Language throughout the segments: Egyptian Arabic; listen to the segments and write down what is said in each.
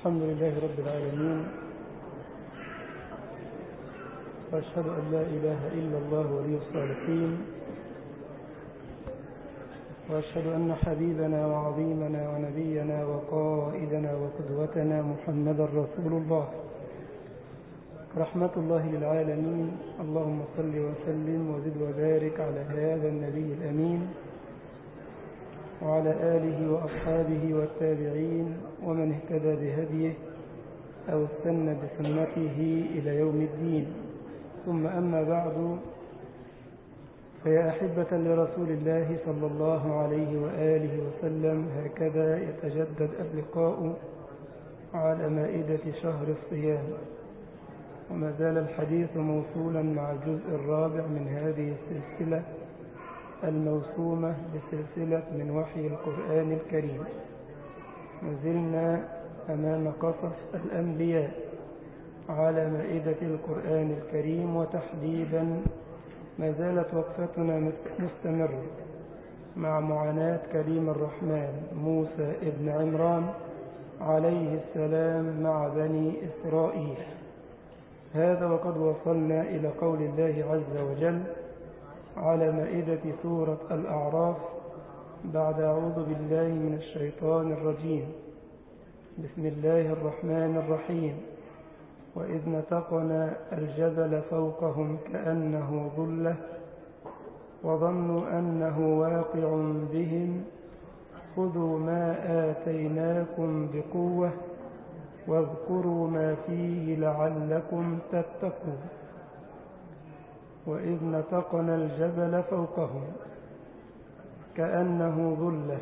الحمد لله رب العالمين وأشهد أن لا إله إلا الله ولي الصالحين وأشهد أن حبيبنا وعظيمنا ونبينا وقائدنا وقدوتنا محمد رسول الله رحمة الله للعالمين اللهم صل وسلم وزد وبارك على هذا النبي الأمين وعلى آله وأصحابه والتابعين ومن اهتدى بهديه أو استنى بسنته إلى يوم الدين ثم أما بعد فيا أحبة لرسول الله صلى الله عليه وآله وسلم هكذا يتجدد اللقاء على مائدة شهر الصيام وما زال الحديث موصولا مع الجزء الرابع من هذه السلسلة الموسومة بسلسلة من وحي القرآن الكريم نزلنا أمام قصص الأنبياء على مائدة القرآن الكريم وتحديدا ما زالت وقفتنا مستمرة مع معاناة كريم الرحمن موسى ابن عمران عليه السلام مع بني إسرائيل هذا وقد وصلنا إلى قول الله عز وجل على مائدة سورة الأعراف بعد أعوذ بالله من الشيطان الرجيم بسم الله الرحمن الرحيم وإذ نتقنا الجبل فوقهم كأنه ظلة وظنوا أنه واقع بهم خذوا ما آتيناكم بقوة واذكروا ما فيه لعلكم تتقون وإذ نتقنا الجبل فوقهم كأنه ظلة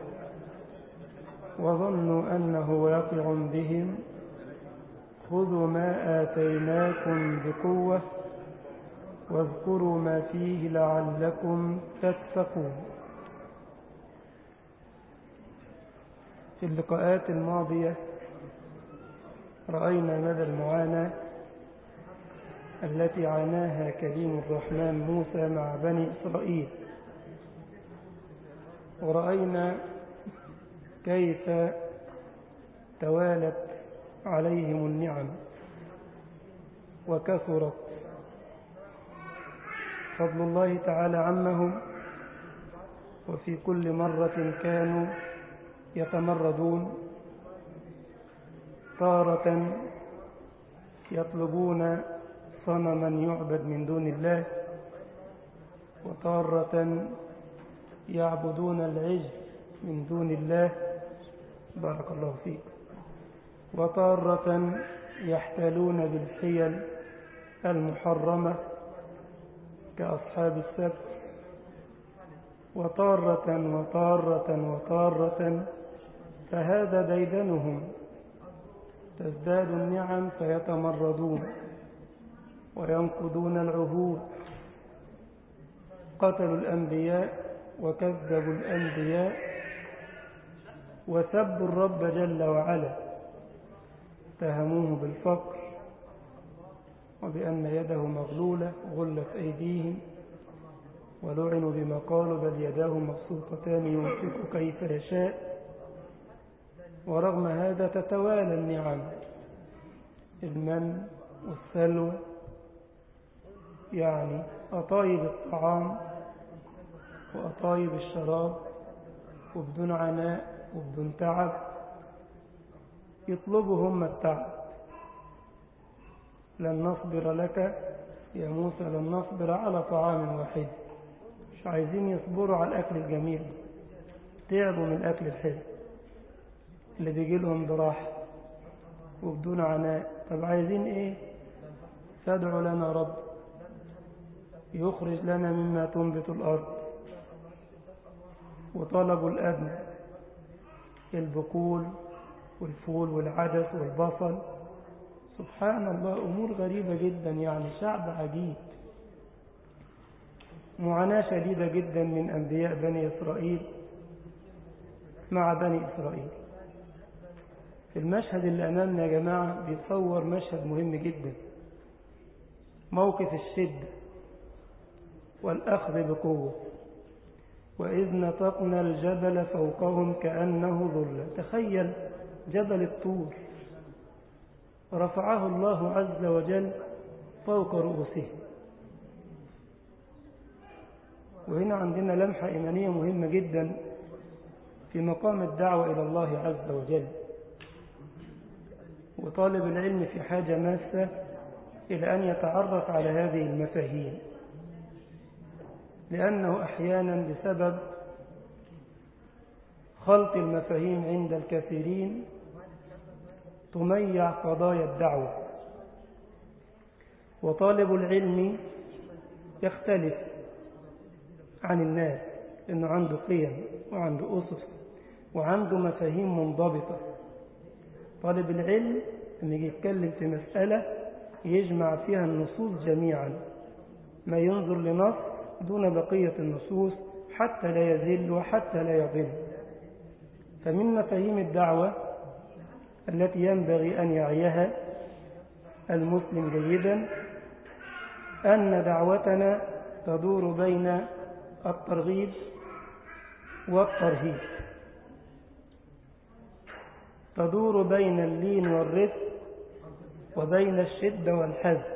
وظنوا أنه واقع بهم خذوا ما آتيناكم بقوة واذكروا ما فيه لعلكم تتقون في اللقاءات الماضية رأينا مدى المعاناة التي عاناها كريم الرحمن موسى مع بني إسرائيل ورأينا كيف توالت عليهم النعم وكثرت فضل الله تعالى عمهم وفي كل مرة كانوا يتمردون تارة يطلبون صنما يعبد من دون الله وتارة يعبدون العجل من دون الله بارك الله فيك وتارة يحتالون بالحيل المحرمة كأصحاب السبت وتارة وتارة وتارة فهذا ديدنهم تزداد النعم فيتمردون وينقضون العهود قتلوا الأنبياء وكذبوا الأنبياء وسبوا الرب جل وعلا اتهموه بالفقر وبأن يده مغلولة غلت أيديهم ولعنوا بما قالوا بل يداه مبسوطتان ينفق كيف يشاء ورغم هذا تتوالى النعم المن والسلوى يعني أطايب الطعام وأطايب الشراب وبدون عناء وبدون تعب يطلبهم التعب لن نصبر لك يا موسى لن نصبر على طعام واحد مش عايزين يصبروا على الأكل الجميل تعبوا من أكل الحلو اللي بيجي لهم براحة وبدون عناء طب عايزين ايه فادعوا لنا رب يخرج لنا مما تنبت الأرض وطلبوا الأدنى البقول والفول والعدس والبصل سبحان الله أمور غريبة جدا يعني شعب عجيب معاناة شديدة جدا من أنبياء بني إسرائيل مع بني إسرائيل في المشهد اللي أمامنا يا جماعة بيتصور مشهد مهم جدا موقف الشدة والأخذ بقوة وإذ نطقنا الجبل فوقهم كأنه ظلة تخيل جبل الطور رفعه الله عز وجل فوق رؤوسهم وهنا عندنا لمحة إيمانية مهمة جدا في مقام الدعوة إلى الله عز وجل وطالب العلم في حاجة ماسة إلى أن يتعرف على هذه المفاهيم لأنه أحيانا بسبب خلط المفاهيم عند الكثيرين تميع قضايا الدعوة وطالب العلم يختلف عن الناس إنه عنده قيم وعنده أسس وعنده مفاهيم منضبطة طالب العلم لما يجي يتكلم في مسألة يجمع فيها النصوص جميعا ما ينظر لنص دون بقية النصوص حتى لا يزل وحتى لا يضل فمن مفاهيم الدعوة التي ينبغي أن يعيها المسلم جيدا أن دعوتنا تدور بين الترغيب والترهيب تدور بين اللين والرفق وبين الشدة والحزم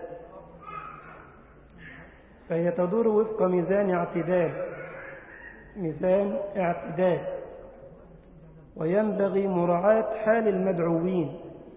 فهي تدور وفق ميزان اعتدال ميزان اعتدال وينبغي مراعاة حال المدعوين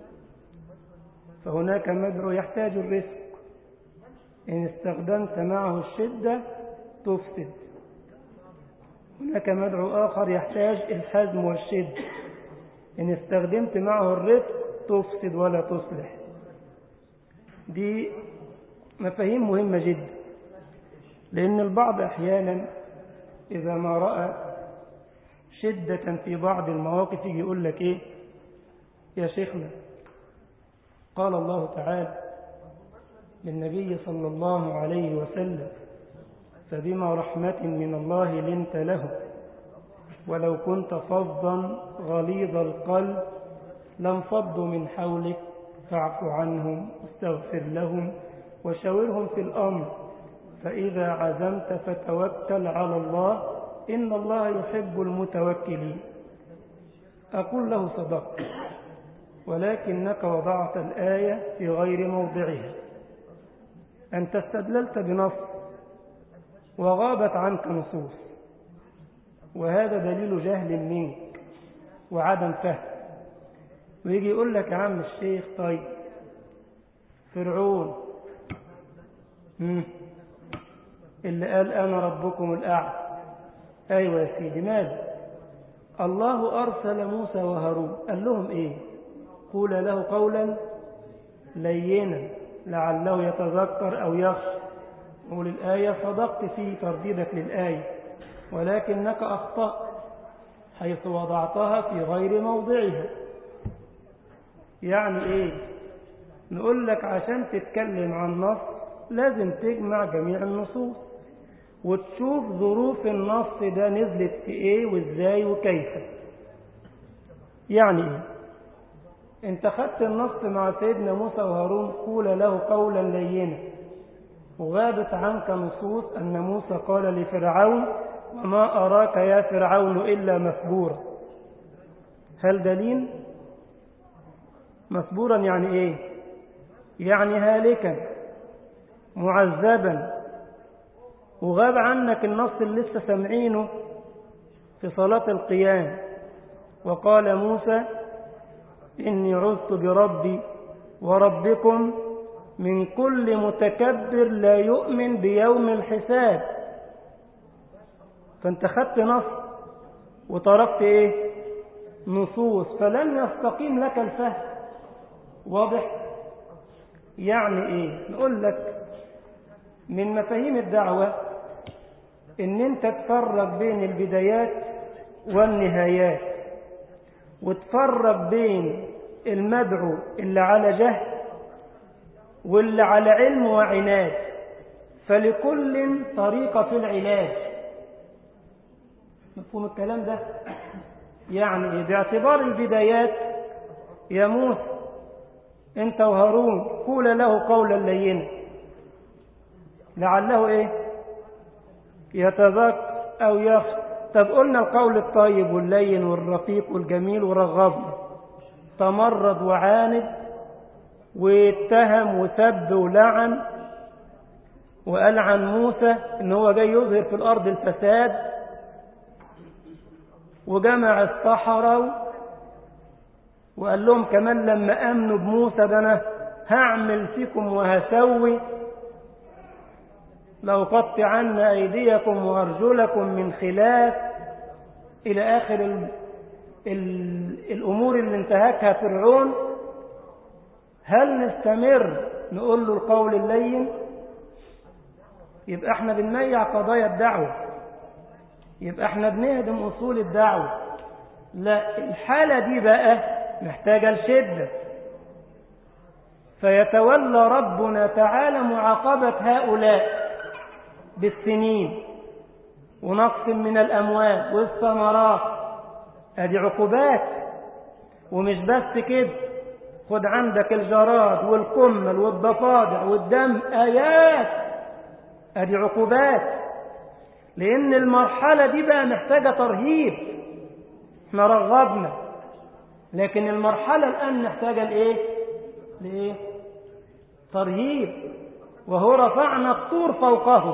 فهناك مدعو يحتاج الرفق إن استخدمت معه الشدة تفسد هناك مدعو آخر يحتاج الحزم والشد إن استخدمت معه الرفق تفسد ولا تصلح دي مفاهيم مهمة جدا لأن البعض أحيانا إذا ما رأى شدة في بعض المواقف يجي يقول لك إيه يا شيخنا قال الله تعالى للنبي صلى الله عليه وسلم فبما رحمة من الله لنت له ولو كنت فظا غليظ القلب لانفضوا من حولك فاعف عنهم واستغفر لهم وشاورهم في الأمر فإذا عزمت فتوكل على الله إن الله يحب المتوكلين أقول له صدقت ولكنك وضعت الآية في غير موضعها أنت استدللت بنص وغابت عنك نصوص وهذا دليل جهل منك وعدم فهم ويجي يقول لك يا عم الشيخ طيب فرعون مم. اللي قال أنا ربكم الأعلى أيوة يا سيدي ماذا الله أرسل موسى وهارون قال لهم إيه قول له قولا لينا لعله يتذكر أو يخشى نقول الآية صدقت في ترديدك للآية ولكنك أخطأت حيث وضعتها في غير موضعها يعني إيه نقول لك عشان تتكلم عن نص لازم تجمع جميع النصوص وتشوف ظروف النص ده نزلت في ايه وازاي وكيف يعني ايه انت خدت النص مع سيدنا موسى وهارون قول له قولا لينا وغابت عنك نصوص ان موسى قال لفرعون وما اراك يا فرعون الا مسبورا هل دليل مسبورا يعني ايه يعني هالكا معذبا وغاب عنك النص اللي لسه سامعينه في صلاة القيام وقال موسى إني عذت بربي وربكم من كل متكبر لا يؤمن بيوم الحساب فانت خدت نص وتركت ايه نصوص فلن يستقيم لك الفهم واضح يعني ايه نقول لك من مفاهيم الدعوة ان انت تفرق بين البدايات والنهايات وتفرق بين المدعو اللي على جهل واللي على علم وعناد فلكل طريقة في العلاج مفهوم الكلام ده يعني باعتبار البدايات يا موسى انت وهارون قول له قولا لينا لعله ايه يتذكر او يخشى طب قلنا القول الطيب واللين والرفيق والجميل ورغبنا تمرد وعاند واتهم وسب ولعن وقال عن موسى ان هو جاي يظهر في الارض الفساد وجمع الصحراء وقال لهم كمان لما امنوا بموسى ده انا هعمل فيكم وهسوي لو قطعن ايديكم وارجلكم من خلاف الى اخر ال ال الامور اللي انتهكها فرعون هل نستمر نقول له القول اللين يبقى احنا بنميع قضايا الدعوة يبقى احنا بنهدم اصول الدعوة لا الحالة دي بقى محتاجة لشدة فيتولى ربنا تعالى معاقبة هؤلاء بالسنين ونقص من الأموال والثمرات ادي عقوبات ومش بس كده خد عندك الجراد والقمل والضفادع والدم آيات ادي عقوبات لأن المرحلة دي بقى محتاجة ترهيب احنا رغبنا لكن المرحلة الآن محتاجة لإيه؟ لإيه؟ ترهيب وهو رفعنا الطور فوقهم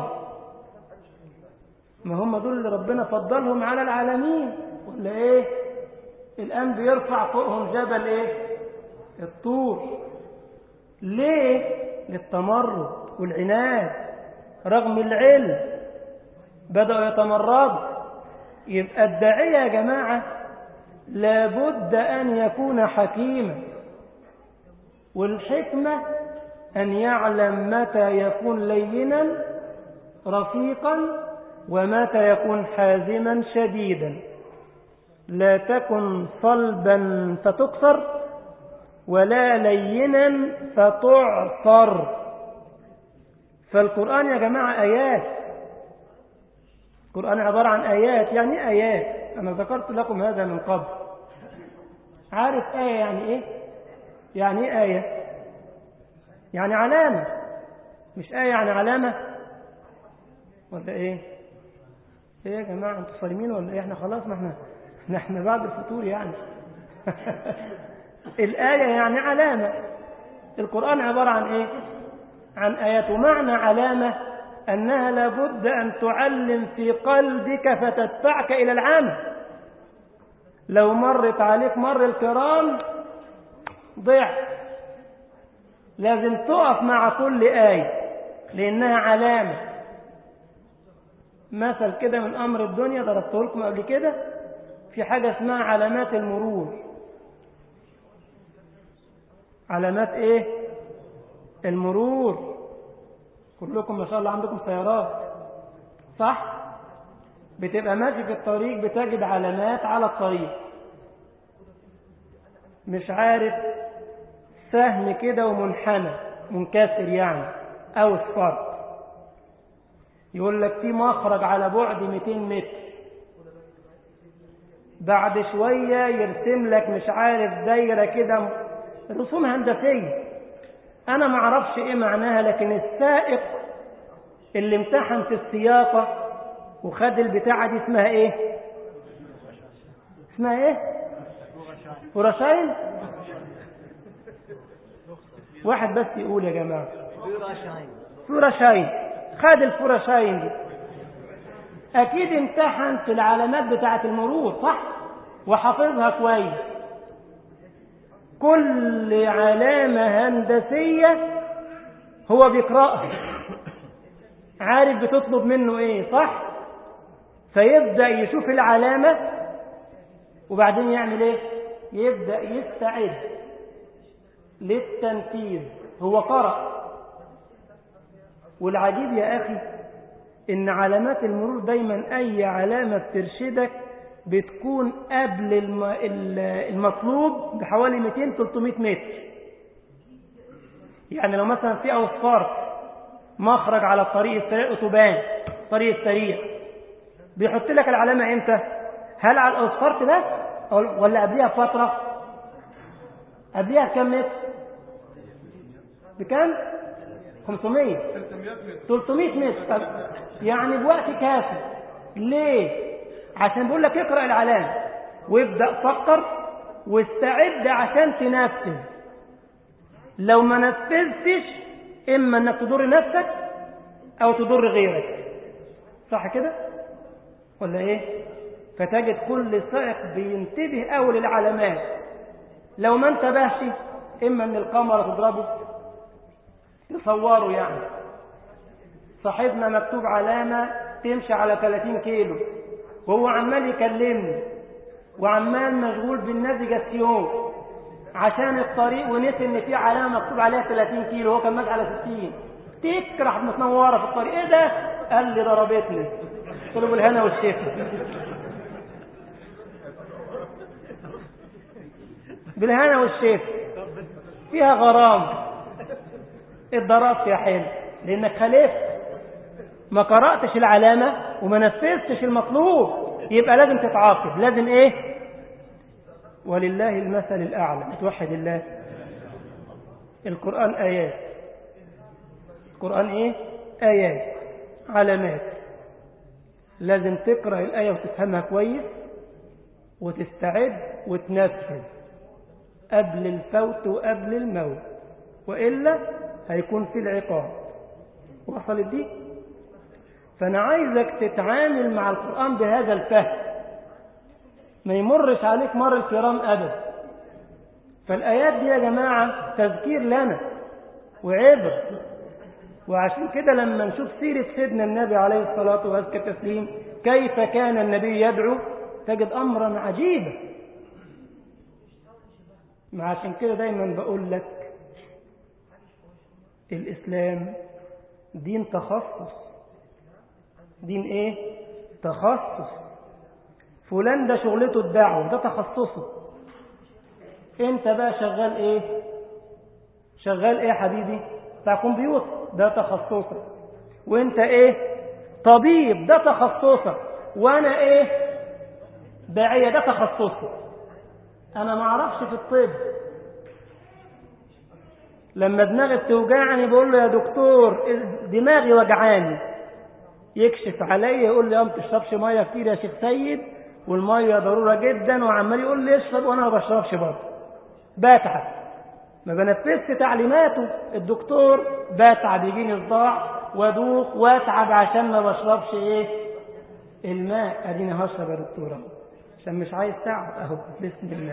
ما هم دول اللي ربنا فضلهم على العالمين ولا ايه الآن بيرفع فوقهم جبل ايه الطور ليه للتمرد والعناد رغم العلم بدأوا يتمردوا يبقى الداعية يا جماعة لابد أن يكون حكيما والحكمة أن يعلم متى يكون لينا رفيقا ومتى يكون حازما شديدا لا تكن صلبا فتكسر ولا لينا فتعصر فالقرآن يا جماعة آيات القرآن عبارة عن آيات يعني آيات أنا ذكرت لكم هذا من قبل عارف آية يعني إيه يعني إيه آية يعني علامة مش آية يعني علامة ولا إيه إيه يا جماعة أنتوا صايمين ولا إيه إحنا خلاص ما إحنا نحن بعد الفطور يعني الآية يعني علامة القرآن عبارة عن إيه عن آيات ومعنى علامة أنها لابد أن تعلم في قلبك فتدفعك إلى العمل لو مرت عليك مر الكرام ضعت لازم تقف مع كل آية لأنها علامة مثل كده من أمر الدنيا ضربته لكم قبل كده في حاجة اسمها علامات المرور علامات ايه المرور كلكم ما شاء الله عندكم سيارات صح بتبقى ماشي في الطريق بتجد علامات على الطريق مش عارف سهم كده ومنحنى منكسر يعني او اصفر يقول لك في مخرج على بعد 200 متر بعد شوية يرسم لك مش عارف دايرة كده رسوم هندسية أنا ما اعرفش إيه معناها لكن السائق اللي امتحن في السياقة وخد البتاعة دي اسمها إيه اسمها إيه فرشاين واحد بس يقول يا جماعة فرشاين خد الفرشاين دي أكيد امتحن في العلامات بتاعة المرور صح وحافظها كويس كل علامة هندسية هو بيقرأها عارف بتطلب منه ايه صح فيبدأ يشوف العلامة وبعدين يعمل ايه يبدأ يستعد للتنفيذ هو قرأ والعجيب يا أخي إن علامات المرور دايما أي علامة بترشدك بتكون قبل المطلوب بحوالي 200-300 متر يعني لو مثلا في أوصفار مخرج على الطريق السريع أتوبان طريق السريع بيحط لك العلامة امتى هل على الأوصفار بس ولا قبلها فترة قبلها بكم متر بكم 500 300 متر يعني بوقت كافي ليه عشان بيقول لك اقرأ العلامة وابدأ فكر واستعد عشان تنفذ لو ما نفذتش إما أنك تضر نفسك أو تضر غيرك صح كده ولا إيه فتجد كل سائق بينتبه أول العلامات لو ما انتبهش إما أن الكاميرا تضربه يصوروا يعني صاحبنا مكتوب علامة تمشي على 30 كيلو وهو عمال يكلمني وعمال مشغول بالنافيجاسيون عشان الطريق ونسي ان في علامه مكتوب عليها 30 كيلو هو كان ماشي على 60 تك راحت متنوره في الطريق ايه ده؟ قال لي ضربتني قلت له بالهنا والشفا بالهنا والشفا فيها غرام اتضربت يا حلو لانك خالفت ما قراتش العلامه وما نفذتش المطلوب يبقى لازم تتعاقب لازم ايه ولله المثل الأعلى توحد الله القرآن آيات القرآن إيه آيات علامات لازم تقرأ الآية وتفهمها كويس وتستعد وتنفذ قبل الفوت وقبل الموت وإلا هيكون في العقاب وصلت دي فأنا عايزك تتعامل مع القرآن بهذا الفهم ما يمرش عليك مر الكرام أبدا فالآيات دي يا جماعة تذكير لنا وعبر وعشان كده لما نشوف سيرة سيدنا النبي عليه الصلاة وأزكى التسليم كيف كان النبي يدعو تجد أمرا عجيبا ما عشان كده دايما بقول لك الإسلام دين تخصص دين إيه؟ تخصص فلان ده شغلته الدعوة ده تخصصه انت بقى شغال ايه شغال ايه يا حبيبي بتاع كمبيوتر ده تخصصك وانت ايه طبيب ده تخصصك وانا ايه داعية ده تخصصي انا ما اعرفش في الطب لما دماغي بتوجعني بقول له يا دكتور دماغي وجعاني يكشف عليا يقول لي ما تشربش ميه كتير يا شيخ سيد والميه ضروره جدا وعمال يقول لي اشرب وانا ما بشربش برضه بتعب ما بنفذش تعليماته الدكتور بتعب يجيني صداع وادوخ واتعب عشان ما بشربش ايه الماء اديني هشرب يا دكتوره عشان مش عايز تعب اهو بسم الله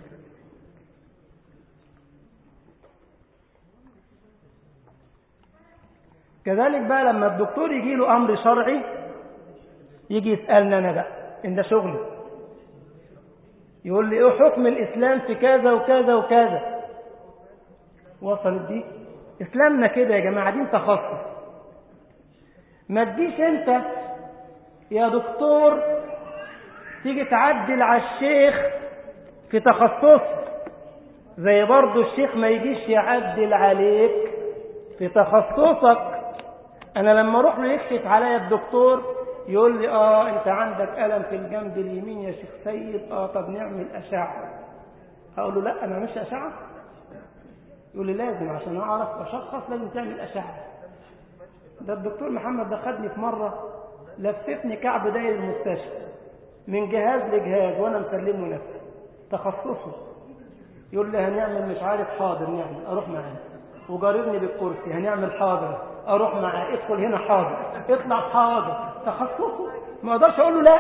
كذلك بقى لما الدكتور يجي له امر شرعي يجي يسالني انا بقى ان ده شغلي يقول لي ايه حكم الاسلام في كذا وكذا وكذا وصلت دي اسلامنا كده يا جماعه دين تخصص ما تجيش انت يا دكتور تيجي تعدل على الشيخ في تخصصه زي برضه الشيخ ما يجيش يعدل عليك في تخصصك انا لما اروح له يكشف عليا الدكتور يقول لي اه انت عندك الم في الجنب اليمين يا شيخ سيد اه طب نعمل اشعه اقول له لا انا مش اشعه يقول لي لازم عشان اعرف اشخص لازم تعمل اشعه ده الدكتور محمد ده خدني في مره لفتني كعب داير المستشفى من جهاز لجهاز وانا مسلمه نفسي تخصصه يقول لي هنعمل مش عارف حاضر نعمل اروح معاه وجاربني بالكرسي هنعمل حاضر اروح معاه ادخل هنا حاضر اطلع حاضر تخصصه ما اقدرش اقول له لا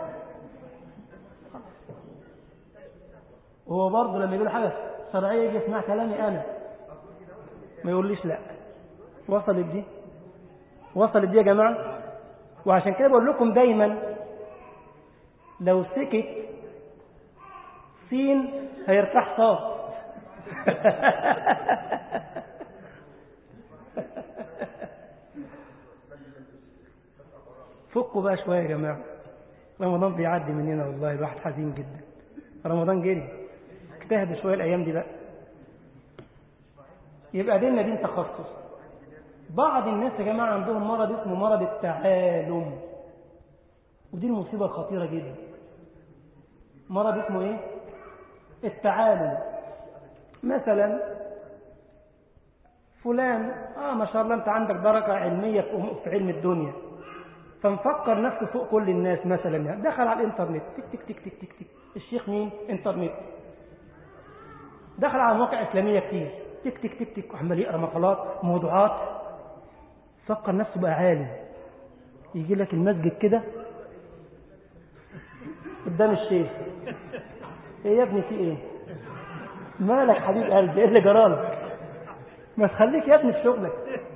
هو برضه لما يقول حاجه شرعيه يجي يسمع كلامي انا ما يقوليش لا وصلت دي وصلت دي يا جماعه وعشان كده بقول لكم دايما لو سكت سين هيرتاح صاد فكوا بقى شويه يا جماعه رمضان بيعدي مننا والله الواحد حزين جدا رمضان جري اجتهدوا شويه الايام دي بقى يبقى ديننا دين تخصص بعض الناس يا جماعه عندهم مرض اسمه مرض التعالم ودي المصيبه الخطيره جدا مرض اسمه ايه التعالم مثلا فلان اه ما شاء الله انت عندك درجه علميه في علم الدنيا فمفكر نفسه فوق كل الناس مثلا يعني دخل على الانترنت تك تك تك تك تك تك الشيخ مين انترنت دخل على مواقع اسلاميه كتير تك تك تك تك وعمال يقرا مقالات موضوعات فكر نفسه بقى عالم يجي لك المسجد كده قدام الشيخ ايه يا ابني في ايه مالك حبيب قلبي ايه اللي جرالك ما تخليك يا ابني في شغلك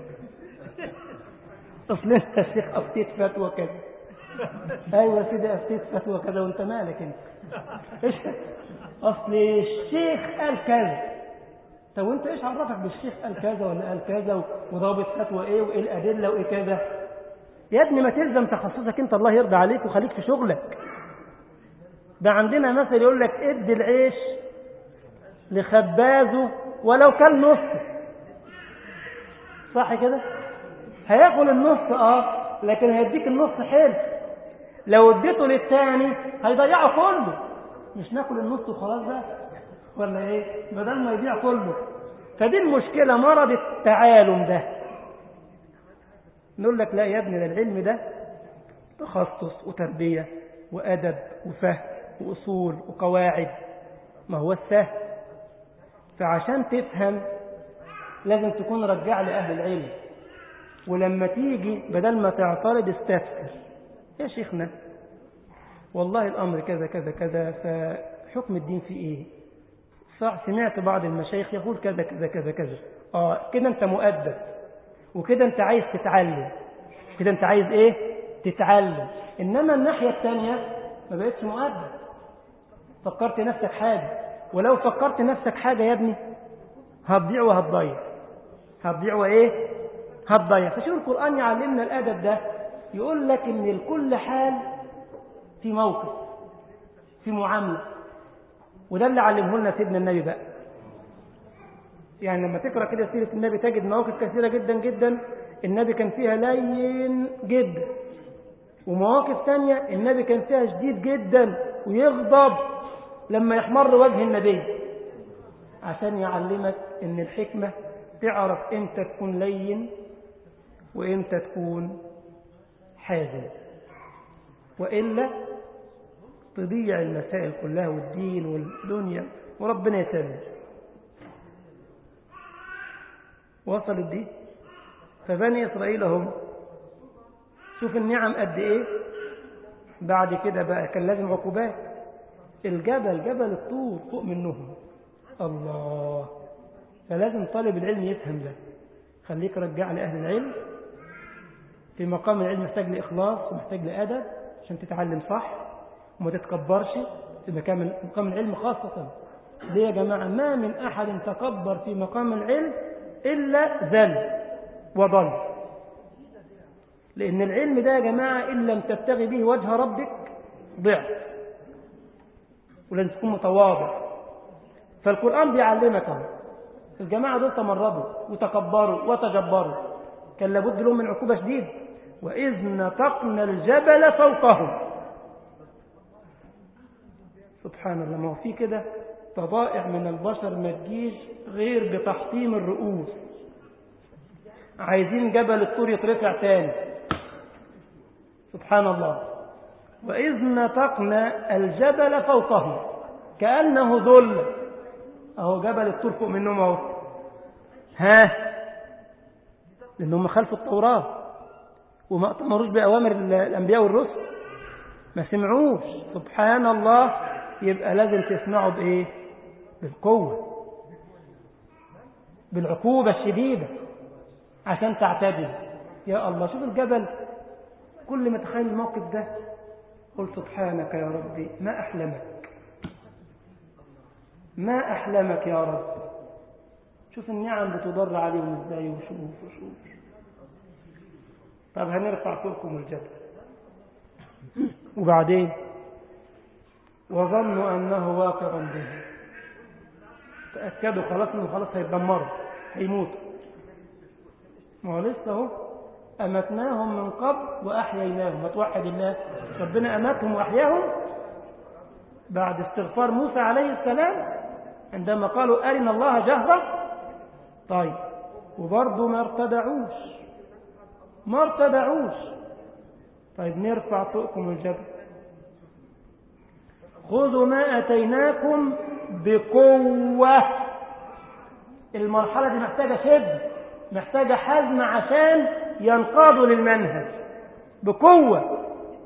اصل انت يا شيخ افتيت فتوى كذا ايوه يا سيدي افتيت فتوى كذا وانت مالك انت ايش اصل الشيخ قال كذا طب وانت ايش عرفك بالشيخ قال كذا ولا قال كذا وضابط فتوى ايه وايه الادله وايه كذا يا ابني ما تلزم تخصصك انت الله يرضى عليك وخليك في شغلك ده عندنا مثل يقول لك ادي العيش لخبازه ولو كان نص صح كده هياكل النص اه لكن هيديك النص حلو لو اديته للتاني هيضيعه كله مش ناكل النص وخلاص بقى ولا ايه بدل ما يضيع كله فدي المشكله مرض التعالم ده نقول لك لا يا ابني ده العلم ده تخصص وتربيه وادب وفهم واصول وقواعد ما هو السهل فعشان تفهم لازم تكون رجع لأهل العلم ولما تيجي بدل ما تعترض استفسر يا شيخنا والله الأمر كذا كذا كذا فحكم الدين في إيه سمعت بعض المشايخ يقول كذا كذا كذا كذا آه كده أنت مؤدب وكده أنت عايز تتعلم كده أنت عايز إيه تتعلم إنما الناحية الثانية ما بقتش مؤدب فكرت نفسك حاجة ولو فكرت نفسك حاجة يا ابني هتضيع وهتضيع هتضيع وايه هتضيع فشوف القرآن يعلمنا الأدب ده يقول لك ان لكل حال في موقف في معاملة وده اللي علمه لنا سيدنا النبي بقى يعني لما تقرأ كده سيرة النبي تجد مواقف كثيرة جدا جدا النبي كان فيها لين جدا ومواقف تانية النبي كان فيها شديد جدا ويغضب لما يحمر وجه النبي عشان يعلمك ان الحكمة تعرف امتى تكون لين وامتى تكون حازم وإلا تضيع المسائل كلها والدين والدنيا وربنا يسلم وصلت دي فبني إسرائيل هم شوف النعم قد إيه بعد كده بقى كان لازم عقوبات الجبل جبل الطور فوق منهم الله فلازم طالب العلم يفهم ده خليك رجع لأهل العلم في مقام العلم محتاج لإخلاص ومحتاج لأدب عشان تتعلم صح وما تتكبرش في مقام مقام العلم خاصة ليه يا جماعة ما من أحد تكبر في مقام العلم إلا ذل وضل لأن العلم ده يا جماعة إن لم تبتغي به وجه ربك ضعف ولازم تكون متواضع فالقرآن بيعلمك الجماعة دول تمردوا وتكبروا وتجبروا كان لابد لهم من عقوبة شديدة وإذ نطقنا الجبل فوقهم سبحان الله ما هو في كده طبائع من البشر ما تجيش غير بتحطيم الرؤوس عايزين جبل الطور يترفع تاني سبحان الله وإذ نطقنا الجبل فوقهم كأنه ذل أهو جبل الطور فوق منهم أهو ها لأنهم خلفوا التوراة وما أتمروش بأوامر الأنبياء والرسل ما سمعوش سبحان الله يبقى لازم تسمعوا بإيه بالقوة بالعقوبة الشديدة عشان تعتدل يا الله شوف الجبل كل ما تخيل الموقف ده قل سبحانك يا ربي ما أحلمك ما أحلمك يا رب شوف النعم بتضر عليهم ازاي وشوف وشوف طب هنرفع فوقكم الجبل وبعدين وظنوا أنه واقع به تأكدوا خلاص انه خلاص هيتدمروا هيموتوا ما هو لسه اهو أمتناهم من قبل وأحييناهم ما توحد الله ربنا أمتهم وأحياهم بعد استغفار موسى عليه السلام عندما قالوا أرنا الله جهرة طيب وبرضه ما ارتدعوش ما ارتدعوش طيب نرفع فوقكم الجبل خذوا ما أتيناكم بقوة المرحلة دي محتاجة شد محتاجة حزم عشان ينقادوا للمنهج بقوة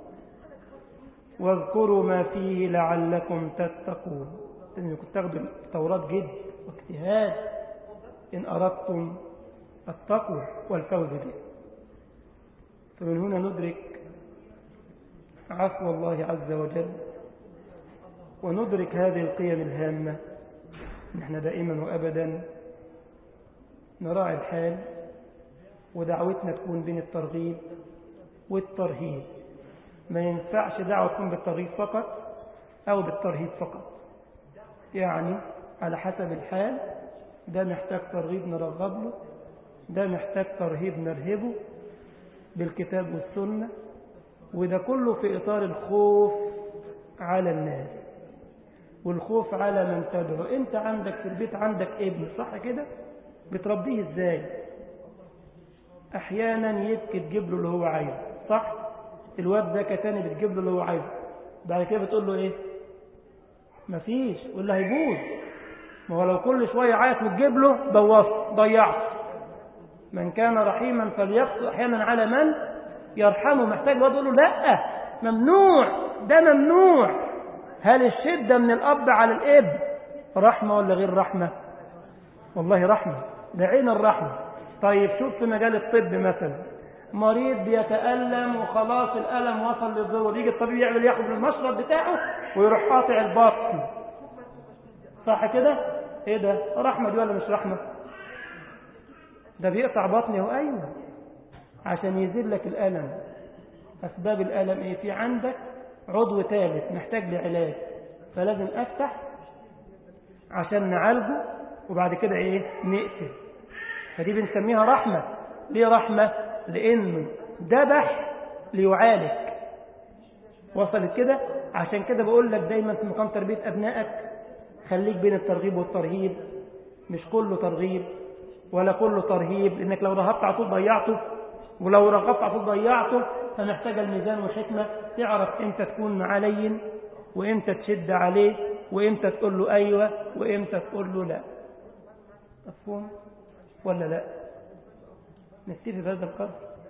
واذكروا ما فيه لعلكم تتقون انكم تاخدوا التوراة جد واجتهاد إن أردتم التقوى والفوز به فمن هنا ندرك عفو الله عز وجل وندرك هذه القيم الهامة نحن دائما وأبدا نراعي الحال ودعوتنا تكون بين الترغيب والترهيب ما ينفعش دعوة تكون بالترغيب فقط أو بالترهيب فقط يعني على حسب الحال ده محتاج ترغيب نرغب له ده محتاج ترهيب نرهبه بالكتاب والسنة وده كله في إطار الخوف على الناس والخوف على من تدعو انت عندك في البيت عندك ابن صح كده بتربيه ازاي احيانا يبكي تجيب له اللي هو عايزه صح الواد ده كتاني بتجيب له اللي هو عايزه بعد كده بتقول له ايه مفيش واللي هيبوظ ما هو لو كل شويه عيط وتجيب له بوظت ضيعت من كان رحيما فليقص احيانا على من يرحمه محتاج الواد يقول له لا ممنوع ده ممنوع هل الشدة من الأب على الإب رحمة ولا غير رحمة والله رحمة ده عين الرحمة طيب شوف في مجال الطب مثلا مريض بيتألم وخلاص الألم وصل للذروة يجي الطبيب يعمل ياخد المشرب بتاعه ويروح قاطع البطن صح كده ايه ده رحمة دي ولا مش رحمة ده بيقطع بطني هو ايوه عشان يزيد لك الألم أسباب الألم ايه في عندك عضو ثالث محتاج لعلاج فلازم أفتح عشان نعالجه وبعد كده ايه نقتل فدي بنسميها رحمة ليه رحمة لأنه ذبح ليعالج وصلت كده عشان كده بقول لك دايما في مقام تربية أبنائك خليك بين الترغيب والترهيب مش كله ترغيب ولا كله ترهيب لأنك لو رهبت على طول ضيعته ولو رغبت على طول ضيعته فمحتاج الميزان والحكمة تعرف امتى تكون معلين وامتى تشد عليه وامتى تقول له أيوة وامتى تقول له لا مفهوم ولا لا نكتفي بهذا القدر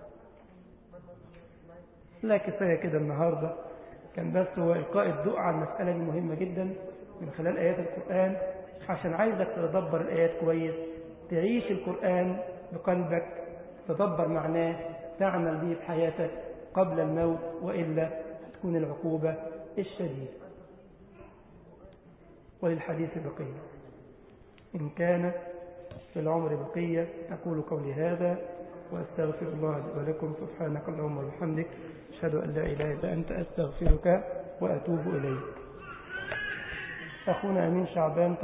لا كفاية كده النهاردة كان بس هو إلقاء الضوء على المسألة دي مهمة جدا من خلال آيات القرآن عشان عايزك تدبر الآيات كويس تعيش القرآن بقلبك تدبر معناه تعمل به في حياتك قبل الموت وإلا تكون العقوبة الشديدة وللحديث بقية إن كان في العمر بقية أقول قولي هذا وأستغفر الله لي ولكم سبحانك اللهم وبحمدك أشهد أن لا إله إلا أنت أستغفرك وأتوب إليك أخونا أمين شعبان